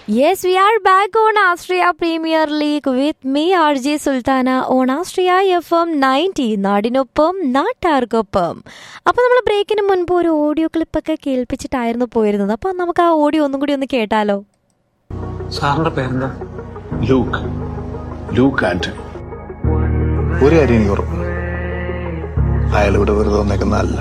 Yes, we are back on Austria Premier League with me, RJ Sultana, on Austria FM 90, നാടിനൊപ്പം നാട്ടാർക്കൊപ്പം അപ്പോൾ നമ്മൾ ബ്രേക്കിന് മുൻപ് ഒരു ഓഡിയോ ക്ലിപ്പൊക്കെ കേൾപ്പിച്ചിട്ടായിരുന്നു പോയിരുന്നത് അപ്പോൾ നമുക്ക് ആ ഓഡിയോ ഒന്നും കൂടി ഒന്ന് കേട്ടാലോ സാറിന്റെ പേരെന്താ ലൂക്ക് ലൂക്ക് ആന്റണി ഒരു കാര്യം എനിക്ക് ഉറപ്പ് അയാൾ ഇവിടെ വെറുതെ വന്നേക്കുന്നതല്ല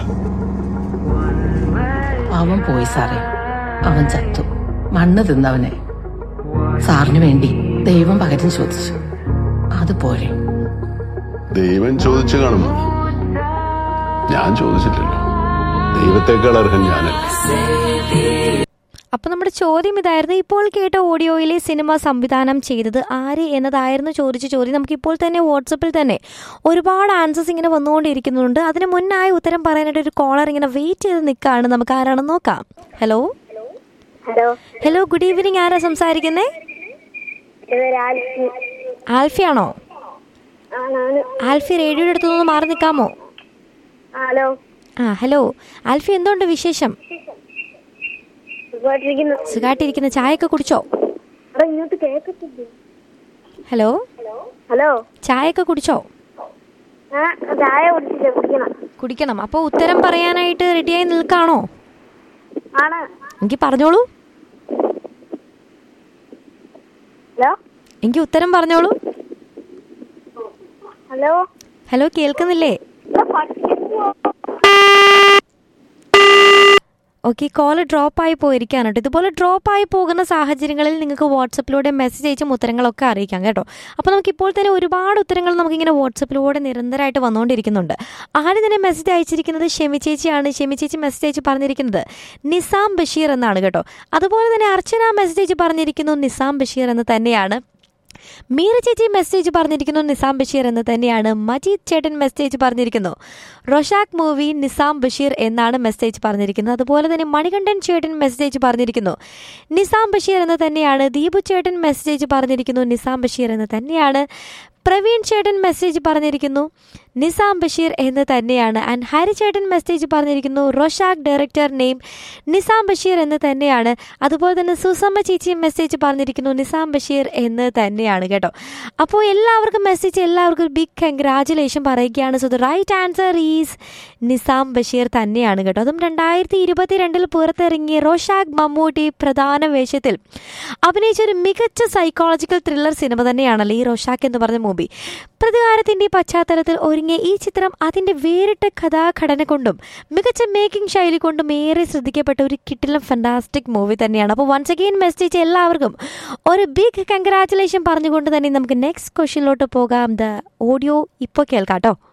അവൻ പോയി സാറേ അവൻ ചത്തു മണ്ണ് തിന്നവനെ സാറിന് വേണ്ടി ദൈവം പകരം ചോദിച്ചു അതുപോലെ ദൈവം ചോദിച്ചു കാണും ഞാൻ ചോദിച്ചിട്ടില്ല ദൈവത്തെക്കാൾ അർഹൻ ഞാനല്ല അപ്പോൾ നമ്മുടെ ചോദ്യം ഇതായിരുന്നു ഇപ്പോൾ കേട്ട ഓഡിയോയിലെ സിനിമ സംവിധാനം ചെയ്തത് ആര് എന്നതായിരുന്നു ചോദിച്ച ചോദ്യം നമുക്കിപ്പോൾ തന്നെ വാട്സപ്പിൽ തന്നെ ഒരുപാട് ആൻസേഴ്സ് ഇങ്ങനെ വന്നുകൊണ്ടിരിക്കുന്നുണ്ട് അതിന് മുന്നായി ഉത്തരം പറയാനായിട്ട് ഒരു കോളർ ഇങ്ങനെ വെയിറ്റ് ചെയ്ത് നിൽക്കുകയാണ് നമുക്ക് ആരാണെന്ന് നോക്കാം hello hello hello good evening ആരാ സംസാരിക്കുന്നേ ഇത് രാജി ആൽഫിയാണോ ആണാണ് ആൽഫി റേഡിയോയുടെ അടുത്ത് നിന്ന് മാറി നിൽക്കാമോ ഹലോ ആ ഹലോ ആൽഫി എന്തുണ്ട് വിശേഷം സുഖമായിട്ടിരിക്കുന്നു സുഖമായിട്ടിരിക്കുന്ന ചായയൊക്കെ കുടിച്ചോ അവിടെ ഇങ്ങോട്ട് കേൾക്കത്തില്ല ഹലോ ഹലോ ചായയൊക്കെ കുടിച്ചോ ആ ചായ കുടിച്ചില്ല കുടിക്കണം കുടിക്കണം അപ്പോൾ ഉത്തരം പറയാനായിട്ട് റെഡിയായി നിൽക്കാണോ ആണ് എനിക്ക് പറഞ്ഞോളൂ ഹലോ എനിക്ക് ഉത്തരം പറഞ്ഞോളൂ ഹലോ ഹലോ കേൾക്കുന്നില്ലേ ഇവിടെ പട്ടിയോ? ഓക്കെ കോൾ ഡ്രോപ്പ് ആയി പോയിരിക്കാണ് കേട്ടോ ഇതുപോലെ ഡ്രോപ്പ് ആയി പോകുന്ന സാഹചര്യങ്ങളിൽ നിങ്ങൾക്ക് വാട്സപ്പിലൂടെ മെസ്സേജ് അയച്ചും ഉത്തരങ്ങളൊക്കെ അറിയിക്കാം കേട്ടോ അപ്പോൾ നമുക്ക് ഇപ്പോൾ തന്നെ ഒരുപാട് ഉത്തരങ്ങൾ നമുക്കിങ്ങനെ വാട്സപ്പിലൂടെ നിരന്തരമായിട്ട് വന്നുകൊണ്ടിരിക്കുന്നുണ്ട് ആദ്യം തന്നെ മെസ്സേജ് അയച്ചിരിക്കുന്നത് ഷെമി ചേച്ചിയാണ് ഷെമി ചേച്ചി മെസ്സേജ് അയച്ച് പറഞ്ഞിരിക്കുന്നത് നിസാം ബഷീർ എന്നാണ് കേട്ടോ അതുപോലെ തന്നെ അർച്ചന മെസ്സേജ് അയച്ച് പറഞ്ഞിരിക്കുന്നു നിസാം ബഷീർ എന്ന് തന്നെയാണ് മീര ചേച്ചി മെസ്സേജ് പറഞ്ഞിരിക്കുന്നു നിസാം ബഷീർ എന്ന് തന്നെയാണ് മജീദ് ചേട്ടൻ മെസ്സേജ് പറഞ്ഞിരിക്കുന്നു റൊഷാഖ് മൂവി നിസാം ബഷീർ എന്നാണ് മെസ്സേജ് പറഞ്ഞിരിക്കുന്നത് അതുപോലെ തന്നെ മണികണ്ഠൻ ചേട്ടൻ മെസ്സേജ് പറഞ്ഞിരിക്കുന്നു നിസാം ബഷീർ എന്ന് തന്നെയാണ് ദീപു ചേട്ടൻ മെസ്സേജ് പറഞ്ഞിരിക്കുന്നു നിസാം ബഷീർ എന്ന് തന്നെയാണ് പ്രവീൺ ചേട്ടൻ മെസ്സേജ് പറഞ്ഞിരിക്കുന്നു നിസാം ബഷീർ എന്ന് തന്നെയാണ് ആൻഡ് ഹരി ചേട്ടൻ മെസ്സേജ് പറഞ്ഞിരിക്കുന്നു Rorschach director name Nizam Basheer എന്ന് തന്നെയാണ് അതുപോലെ തന്നെ സുസമ്മ ചേച്ചി മെസ്സേജ് പറഞ്ഞിരിക്കുന്നു നിസാം ബഷീർ എന്ന് തന്നെയാണ് കേട്ടോ അപ്പോൾ എല്ലാവർക്കും മെസ്സേജ് എല്ലാവർക്കും ബിഗ് കൺഗ്രാജുലേഷൻ പറയുകയാണ് so the right answer is Nizam Basheer തന്നെയാണ് കേട്ടോ അതും രണ്ടായിരത്തി ഇരുപത്തി രണ്ടിൽ പുറത്തിറങ്ങിയ റോഷാഖ് മമ്മൂട്ടി പ്രധാന വേഷത്തിൽ അഭിനയിച്ച ഒരു മികച്ച സൈക്കോളജിക്കൽ ത്രില്ലർ സിനിമ തന്നെയാണല്ലോ ഈ റോഷാഖ് എന്ന് പറഞ്ഞ മൂവി പ്രതികാരത്തിന്റെ പശ്ചാത്തലത്തിൽ ഒരുങ്ങിയ ഈ ചിത്രം അതിന്റെ വേറിട്ട കഥാഘടന കൊണ്ടും മികച്ച മേക്കിംഗ് ശൈലി കൊണ്ടും ഏറെ ശ്രദ്ധിക്കപ്പെട്ട ഒരു കിട്ടിലും ഫണ്ടാസ്റ്റിക് മൂവി തന്നെയാണ് അപ്പോൾ വൺസ് അഗെയിൻ മെസ്സേജ് എല്ലാവർക്കും ഒരു ബിഗ് കൺഗ്രാറ്റുലേഷൻ പറഞ്ഞുകൊണ്ട് തന്നെ നമുക്ക് നെക്സ്റ്റ് ക്വസ്റ്റ്യനിലോട്ട് പോകാം ദ ഓഡിയോ ഇപ്പോൾ കേൾക്കാം കേട്ടോ